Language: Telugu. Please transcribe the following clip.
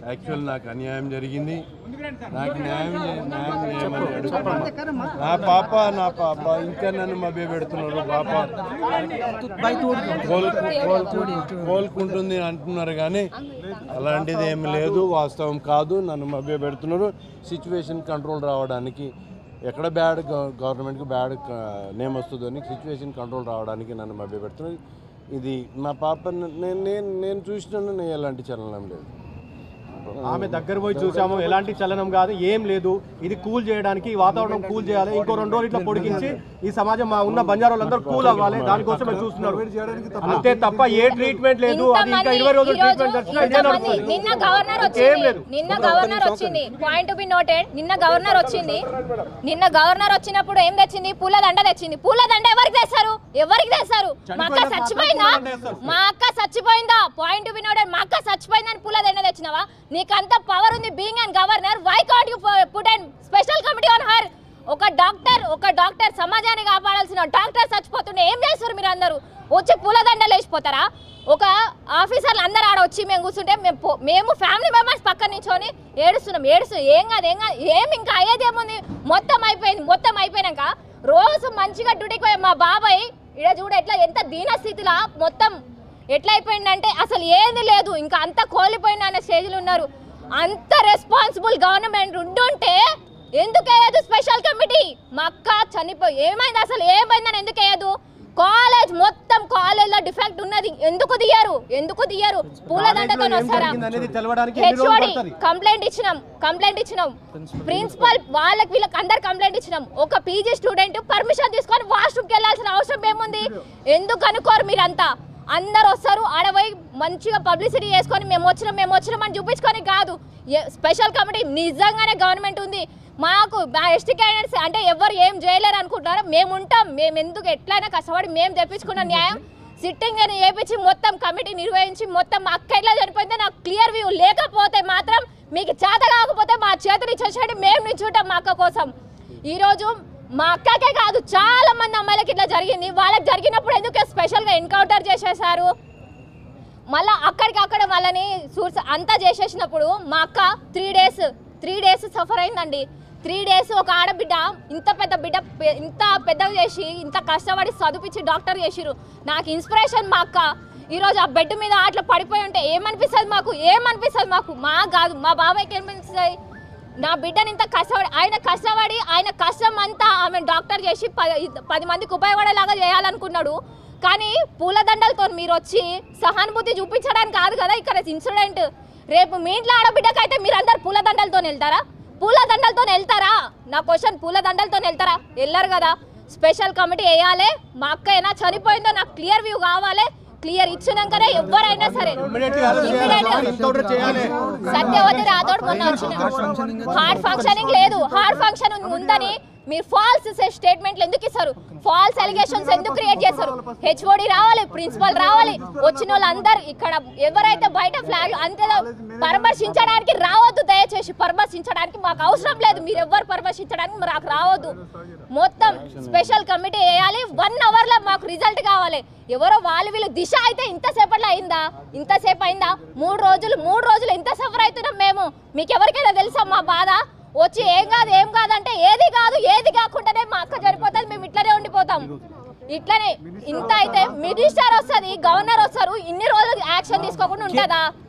యాక్చువల్ నాకు అన్యాయం జరిగింది నాకు న్యాయం చే- న్యాయం చేయమని అడుగుతున్నా నా పాప నా పాప ఇంకా నన్ను మభ్య పెడుతున్నారు పాప కోలుకు కోలుకు- కోలుకుంటుంది అంటున్నారు కానీ అలాంటిది ఏమి లేదు వాస్తవం కాదు నన్ను మభ్య పెడుతున్నారు సిచ్యువేషన్ కంట్రోల్ రావడానికి ఎక్కడ బ్యాడ్ గవర్నమెంట్కి బ్యాడ్ నేమ్ వస్తుందని సిచ్యువేషన్ కంట్రోల్ రావడానికి నన్ను మభ్య పెడుతున్నారు ఇది నా పాప నేను నేను నేను చూసినాను నేను ఎలాంటి చలనం లేదు ఆమె దగ్గర పోయి చూసాము ఎలాంటి చలనం కాదు ఏం లేదు ఇది కూల్ చేయడానికి ఈ వాతావరణం కూల్ చేయాలి ఇంకో రెండు రోజులు ఇట్లా పొడిగించి ఈ సమాజం మా ఉన్న బంజారా వాళ్ళందరూ కూల్ అవ్వాలి దానికోసమే చూస్తున్నారు అంతే తప్ప ఏ ట్రీట్మెంట్ లేదు అది ఇంకా ఇరవై రోజులు ట్రీట్మెంట్ దర్శనం ఇదే ఇంతమంది నడుస్తుంది నిన్న గవర్నర్ ఏం వచ్చింది లేదు. నిన్న గవర్నర్ వచ్చింది పాయింట్ బి నోటెడ్ నిన్న గవర్నర్ వచ్చింది నిన్న గవర్నర్ వచ్చినప్పుడు ఏం తెచ్చింది పూల దండ తెచ్చింది పూల దండ ఎవరికి తెస్తారు ఎవరికి తెస్తారు మా అక్క చనిపోయిన చచ్చిపోయిందా పూల దండ తెస్తారు. మా అక్క చచ్చిపోయిందా పాయింట్ బి నోటెడ్ మా అక్క చచ్చిపోయిందని పూల దండ తెచ్చినావా నీకంత పవర్ ఉంది being and governor why can't you put and special committee on her ఒక డాక్టర్ ఒక డాక్టర్ సమాజాన్ని కాపాడాల్సిన డాక్టర్ చచ్చిపోతుండే ఏం చేస్తారు మీరు అందరూ వచ్చి పూలదండలు వేసిపోతారా ఒక ఆఫీసర్లు అందరు ఆడ వచ్చి మేము కూర్చుంటే మేము పో- మేము ఫ్యామిలీ మెంబర్స్ పక్కన నించొని ఏడుస్తున్నాం ఏడుస్తున్నాం ఏం కాదు ఏం కాదు ఏం ఇంకా అయ్యేది ఏముంది మొత్తం అయిపోయింది మొత్తం అయిపోయినాక రోజు మంచిగా డ్యూటీకి పోయే మా బాబాయ్ ఇడ చూడ ఎట్లా ఎంత దీన స్థితిలో మొత్తం ఎట్లా అయిపోయిందంటే అసలు ఏది లేదు ఇంకా అంత కోల్పోయిన అనే స్టేజ్లో ఉన్నారు అంత రెస్పాన్సిబుల్ గవర్నమెంట్ ఉండుంటే ఎందుకు వేయదు స్పెషల్ కమిటీ మా అక్క చనిపోయి ఏమైంది అసలు ఏమైందని ఎందుకు వేయదు కాలేజ్ మొత్తం కాలేజ్ లో డిఫెక్ట్ ఉన్నది ఎందుకు దియ్యరు ఎందుకు దియ్యరు పూలదండతో కాలేజీలో ఏం వస్తారా జరిగింది అనేది తెలవడానికి ఎన్ని రోజులు హెచ్ఓడి పడుతుంది కంప్లైంట్ ఇచ్చినాం కంప్లైంట్ ఇచ్చినాం ప్రిన్సిపల్ వాళ్ళకి వీళ్ళకి అందరు కంప్లైంట్ ఇచ్చినాం ఒక పీజీ స్టూడెంట్ పర్మిషన్ తీసుకొని వాష్రూమ్కి వెళ్ళాల్సిన అవసరం ఏముంది ఎందుకు అనుకోరు మీరంతా అందరు వస్తారు ఆడపోయి మంచిగా పబ్లిసిటీ చేసుకొని మేము వచ్చినాం మేము వచ్చినాం అని చూపించుకొని కాదు స్పెషల్ కమిటీ నిజంగానే గవర్నమెంట్ ఉంది మాకు మా ఎస్టీ క్యాండిడేట్స్ అంటే ఎవరు ఏం చేయలేరు అనుకుంటున్నారో మేము ఉంటాం మేము ఎందుకు ఎట్లయినా కష్టపడి మేము తెప్పించుకున్న న్యాయం సిట్టింగ్ అని చేపించి మొత్తం కమిటీ నిర్వహించి మొత్తం మా అక్క ఎట్లా చనిపోయిందో నాకు క్లియర్ వ్యూ లేకపోతే మాత్రం మీకు చేత కాకపోతే మా చేతులు ఇచ్చేసేయండి మేము నిల్చుంటాం మా అక్క కోసం ఈరోజు మా అక్కకే కాదు చాలా మంది అమ్మాయిలకి ఇట్లా జరిగింది వాళ్ళకి జరిగినప్పుడు ఎందుకు స్పెషల్గా ఎన్కౌంటర్ చేసేసారు మళ్ళా అక్కడికి అక్కడ వాళ్ళని సూర్స్ అంతా చేసేసినప్పుడు మా అక్క three days three days suffer అయిందండి త్రీ డేస్ ఒక ఆడబిడ్డ ఇంత పెద్ద బిడ్డ పె- ఇంత పెద్దగా చేసి ఇంత కష్టపడి చదివించి డాక్టర్ చేసిరు నాకు ఇన్స్పిరేషన్ మా అక్క ఈరోజు ఆ బెడ్ మీద అట్లా పడిపోయి ఉంటే ఏమనిపిస్తుంది మాకు ఏమనిపిస్తుంది మాకు మా కాదు మా బాబాయ్కి ఏమనిపిస్తుంది నా బిడ్డని ఇంత కష్టపడి ఆయన కష్టపడి ఆయన కష్టం అంతా ఆమె డాక్టర్ చేసి ప- పది మందికి ఉపయోగపడేలాగా చేయాలనుకున్నాడు కానీ పూలదండలతో మీరు వచ్చి సహానుభూతి చూపించడానికి కాదు కదా ఇక్కడ ఇన్సిడెంట్ రేపు మీ ఇంట్లో ఆడబిడ్డకైతే మీరందరు పూలదండలతో వెళ్తారా పూలదండలతో వెళ్తారా నా క్వశ్చన్ పూలదండలతో వెళ్తారా వెళ్ళరు కదా స్పెషల్ కమిటీ వేయాలి మా అక్క అయినా చనిపోయిందో నాకు క్లియర్ వ్యూ కావాలి క్లియర్ ఇచ్చినాకనే ఎవరైనా సరే Immediately arrest చేయాలి. Immediately. Encounter చేయాలి. సత్యవతి రాథోడ్ మొన్న వచ్చిన హార్డ్ ఫంక్షనింగ్ లేదు హార్డ్ ఫంక్షన్ ఉందని మీరు ఫాల్స్ స్టేట్మెంట్లు ఎందుకు ఇస్తారు ఫాల్స్ అలిగేషన్స్ ఎందుకు క్రియేట్ చేస్తారు హెచ్ఓడి రావాలి ప్రిన్సిపల్ రావాలి వచ్చిన వాళ్ళందరూ ఇక్కడ ఎవరైతే బయట ఫ్లాగ్ అంతే పరామర్శించడానికి రావద్దు దయచేసి పరామర్శించడానికి మాకు అవసరం లేదు మీరు ఎవరు పరామర్శించడానికి మాకు రావద్దు మొత్తం స్పెషల్ కమిటీ వేయాలి వన్ అవర్ లో మాకు రిజల్ట్ కావాలి ఎవరో వాళ్ళు వీళ్ళు దిశ అయితే ఇంతసేపట్లో అయిందా ఇంతసేపు అయిందా మూడు రోజులు మూడు రోజులు ఎంత సఫర్ అవుతున్నాం మేము మీకు ఎవరికైనా తెలుసా మా బాధ వచ్చి ఏం కాదు ఏం కాదంటే ఏది కాదు ఏది కాకుండానే మా అక్క సరిపోతుంది మేము ఇట్లనే ఉండిపోతాం ఇట్లనే ఇంత అయితే మినిస్టర్ వస్తుంది గవర్నర్ వస్తారు ఇన్ని రోజులు యాక్షన్ తీసుకోకుండా ఉంటుందా